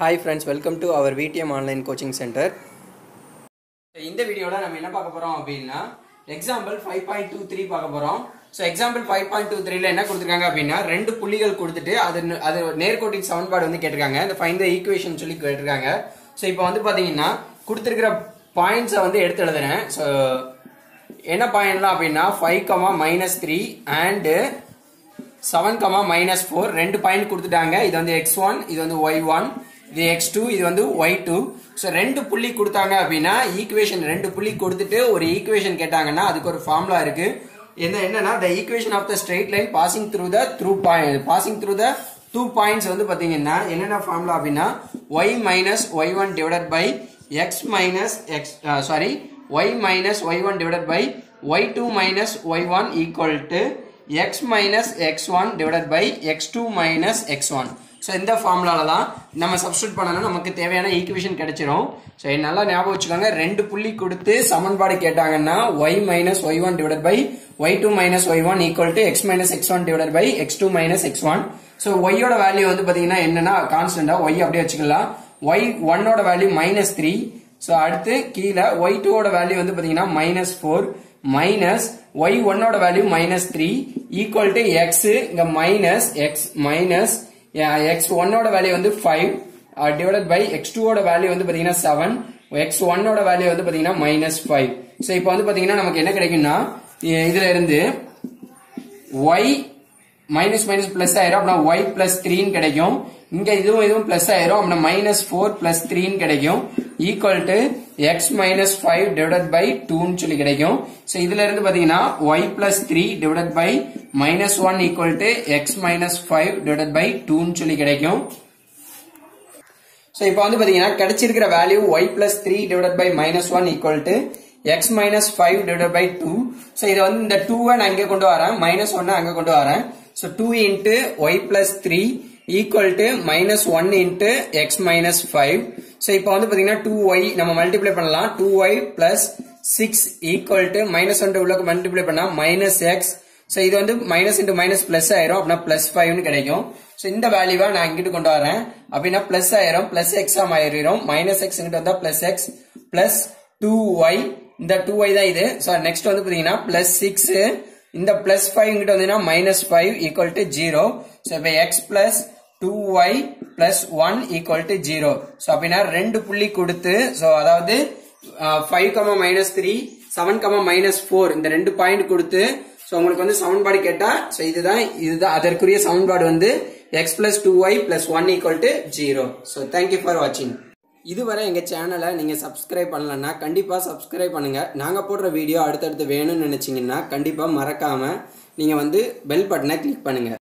hi friends welcome to our VTM online coaching centre இந்த வீடியோவில் நம்ம என்ன பார்க்க போகிறோம் அப்படின்னா example five point two three பார்க்க போகிறோம் so example five point two த்ரீல என்ன கொடுத்துருக்காங்க அப்படின்னா ரெண்டு புள்ளிகள் கொடுத்துட்டு அது அது நேர்கோட்டின் சமன்பாடு வந்து கேட்டிருக்காங்க இந்த ஃபைன் த ஈக்குவேஷன் சொல்லி கேட்டிருக்காங்க ஸோ இப்போ வந்து பார்த்தீங்கன்னா கொடுத்துருக்கிற பாயிண்ட்ஸை வந்து எடுத்து எழுதுறேன் ஸோ என்ன பாயிண்ட்லாம் அப்படின்னா five comma minus three and seven comma minus four ரெண்டு பாயிண்ட் கொடுத்துட்டாங்க இது வந்து எக்ஸ் ஒன் இது வந்து ஒய் ஒன் இது எக்ஸ் டூ இது வந்து ஒய் டூ ஸோ ரெண்டு புள்ளி கொடுத்தாங்க அப்படின்னா ஈக்குவேஷன் ரெண்டு புள்ளி கொடுத்துட்டு ஒரு ஈக்குவேஷன் கேட்டாங்கன்னா அதுக்கு ஒரு ஃபார்முலா இருக்கு என்ன என்னன்னா the equation of the straight line passing through the through point passing through the two points வந்து பார்த்தீங்கன்னா என்னென்ன ஃபார்முலா அப்படின்னா y minus y one divided by x minus x sorry y minus y one divided by y two minus y one equal to x minus x one divided by x two minus x one so இந்த ஃபார்முலால தான் நம்ம substitute பண்ணணும் நமக்கு தேவையான equation கிடைச்சிரும் so நல்லா ஞாபகம் வச்சுக்கோங்க ரெண்டு புள்ளி கொடுத்து சமன்பாடு கேட்டாங்கன்னா y minus y one divided by y two minus y one equal to x minus x one divided by x two minus x one so ஒய்யோட வேல்யூ வந்து பார்த்தீங்கன்னா என்னன்னா கான்ஸ்டன்டா ஒய் அப்படியே வச்சுக்கலாம் ஒய் ஒன்னோட வேல்யூ மைனஸ் த்ரீ ஸோ அடுத்து கீழே Y டூவோட வேல்யூ வந்து பார்த்தீங்கன்னா மைனஸ் ஃபோர் மைனஸ் ஒய் ஒன்னோட value minus three equal to x இங்க மைனஸ் எக்ஸ் மைனஸ் எக்ஸ் ஒன்னோட வேல்யூ வந்து ஃபைவ் டிவைடட் பை எக்ஸ் டூவோட வேல்யூ வந்து பாத்தீங்கன்னா செவன் எக்ஸ் ஒன்னோட வேல்யூ வந்து பாத்தீங்கன்னா மைனஸ் ஃபைவ் ஸோ இப்போ வந்து பாத்தீங்கன்னா நமக்கு என்ன கிடைக்கும்னா இதுல இருந்து ஒய் மைனஸ் மைனஸ் பிளஸ் ஆயிரும் அப்படின்னா ஒய் பிளஸ் த்ரீன்னு கிடைக்கும் இங்க இதுவும் இதுவும் பிளஸ் ஆயிரும் அப்படின்னா மைனஸ் ஃபோர் பிளஸ் த்ரீன்னு கிடைக்கும் equal to x minus five divided by டூன்னு சொல்லி கிடைக்கும் ஸோ இதுல இருந்து பாத்தீங்கன்னா y plus three divided by minus one equal to x minus five divided by டூன்னு சொல்லி கிடைக்கும் ஸோ இப்போ வந்து பாத்தீங்கன்னா கிடைச்சிருக்கிற value y plus three divided by minus one equal to x minus five divide by two so இதை வந்து இந்த டூவை நான் இங்கே கொண்டு வரேன் மைனஸ் ஒன்னு அங்கே கொண்டு வரேன் so two into y plus three equal to minus one into x minus five so இப்போ வந்து பார்த்தீங்கன்னா டூ ஒய் நம்ம மல்டிப்ளை பண்ணலாம் two y plus six equal to minus one உள்ள மல்டிப்ளை பண்ணா மைனஸ் எக்ஸ் ஸோ இது வந்து மைனஸ் இன்ட்டு மைனஸ் பிளஸ் ஆயிரும் அப்படின்னா பிளஸ் ஃபைவ்னு கிடைக்கும் ஸோ இந்த வேல்யூவா நான் இங்கிட்டு கொண்டு வரேன் அப்படின்னா பிளஸ் ஆயிரும் பிளஸ் எக்ஸா மாறிடும் மைனஸ் எக்ஸ் இங்கிட்ட வந்தா plus x plus two y இந்த டூ ஒய் தான் இது ஸோ நெக்ஸ்ட் வந்து பார்த்தீங்கன்னா பிளஸ் சிக்ஸ் இந்த பிளஸ் ஃபைவ் இங்கிட்ட வந்தீங்கன்னா minus five equal to zero so இப்போ x plus two y plus one equal to zero so அப்படின்னா ரெண்டு புள்ளி கொடுத்து ஸோ அதாவது five comma minus three seven comma minus four இந்த ரெண்டு பாயிண்ட் கொடுத்து ஸோ உங்களுக்கு வந்து சமன்பாடு கேட்டா ஸோ இதுதான் இதுதான் அதற்குரிய சமன்பாடு வந்து x plus two y plus one equal to zero so thank you for வாட்சிங் இதுவரை எங்கள் சேனலை நீங்கள் சப்ஸ்கிரைப் பண்ணலன்னா கண்டிப்பாக சப்ஸ்கிரைப் பண்ணுங்கள் நாங்கள் போடுற வீடியோ அடுத்தடுத்து வேணும்னு நினச்சிங்கன்னா கண்டிப்பாக மறக்காமல் நீங்கள் வந்து பெல் பட்டனை கிளிக் பண்ணுங்கள்